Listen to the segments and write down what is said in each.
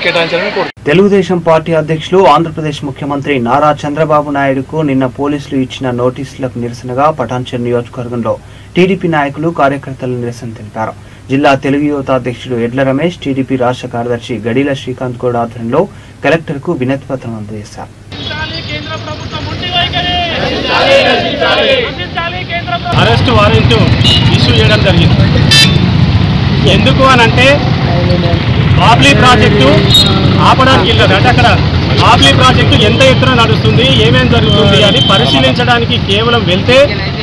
కేటాయించాలని కోరుతున్నాను తెలుగుదేశం పార్టీ అధ్యక్షులు ఆంధ్రప్రదేశ్ ముఖ్యమంత్రి నారా చంద్రబాబు నాయుడుకు నిన్న పోలీసులు ఇచ్చిన నోటీసులకు నిరసనగా పటాన్చెరు నియోజకవర్గంలో టీడీపీ నాయకులు కార్యకర్తలు నిరసన తెలిపారు జిల్లా తెలుగు యువత అధ్యక్షుడు ఎడ్ల రమేష్ టీడీపీ రాష్ట్ర కార్యదర్శి గడీల శ్రీకాంత్ గౌడ్ ఆధ్వర్యంలో కలెక్టర్కు వినతి పత్రం అందజేశారు కేంద్ర ప్రభుత్వం ఉండి వైఖరి అందించాలి కేంద్ర ప్రభుత్వం అరెస్ట్ వారెంట్ ఇష్యూ చేయడం జరిగింది ఎందుకు అని అంటే బాబ్లీ ప్రాజెక్టు ఆపడానికి వెళ్ళదు అంటే అక్కడ బాబ్లీ ప్రాజెక్టు ఎంత ఎత్తున నడుస్తుంది ఏమేం జరుగుతుంది అని పరిశీలించడానికి కేవలం వెళ్తే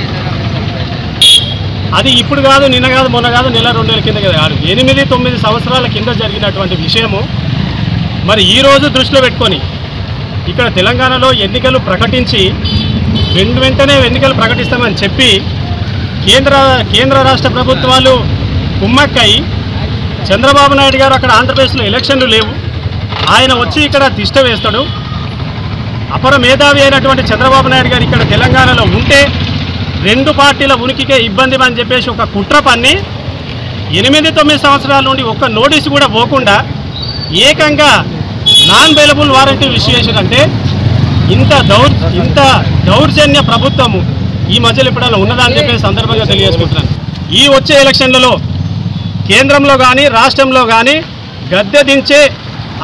అది ఇప్పుడు కాదు నిన్న కాదు మొన్న కాదు నెల రెండు నెలల కింద కాదు ఎనిమిది తొమ్మిది సంవత్సరాల కింద జరిగినటువంటి విషయము మరి ఈ రోజు దృష్టిలో పెట్టుకొని ఇక్కడ తెలంగాణలో ఎన్నికలు ప్రకటించి వెంట వెంటనే ఎన్నికలు ప్రకటిస్తామని చెప్పి కేంద్ర కేంద్ర రాష్ట్ర ప్రభుత్వాలు కుమ్మక్కై చంద్రబాబు నాయుడు గారు అక్కడ ఆంధ్రప్రదేశ్లో ఎలక్షన్లు లేవు ఆయన వచ్చి ఇక్కడ తిష్ట వేస్తాడు అపర మేధావి అయినటువంటి చంద్రబాబు నాయుడు గారు ఇక్కడ తెలంగాణలో ఉంటే రెండు పార్టీల ఉనికికే ఇబ్బంది అని చెప్పేసి ఒక కుట్ర పన్ని ఎనిమిది తొమ్మిది సంవత్సరాల నుండి ఒక్క నోటీసు కూడా పోకుండా ఏకంగా నాన్ బెయిలబుల్ వారంటీ విషయం అంటే ఇంత దౌర్ ఇంత దౌర్జన్య ప్రభుత్వము ఈ మధ్యలో ఎప్పుడైనా ఉన్నదా అని చెప్పేసి సందర్భంగా తెలియజేసుకుంటున్నాను ఈ వచ్చే ఎలక్షన్లలో కేంద్రంలో కానీ రాష్ట్రంలో కానీ గద్దె దించే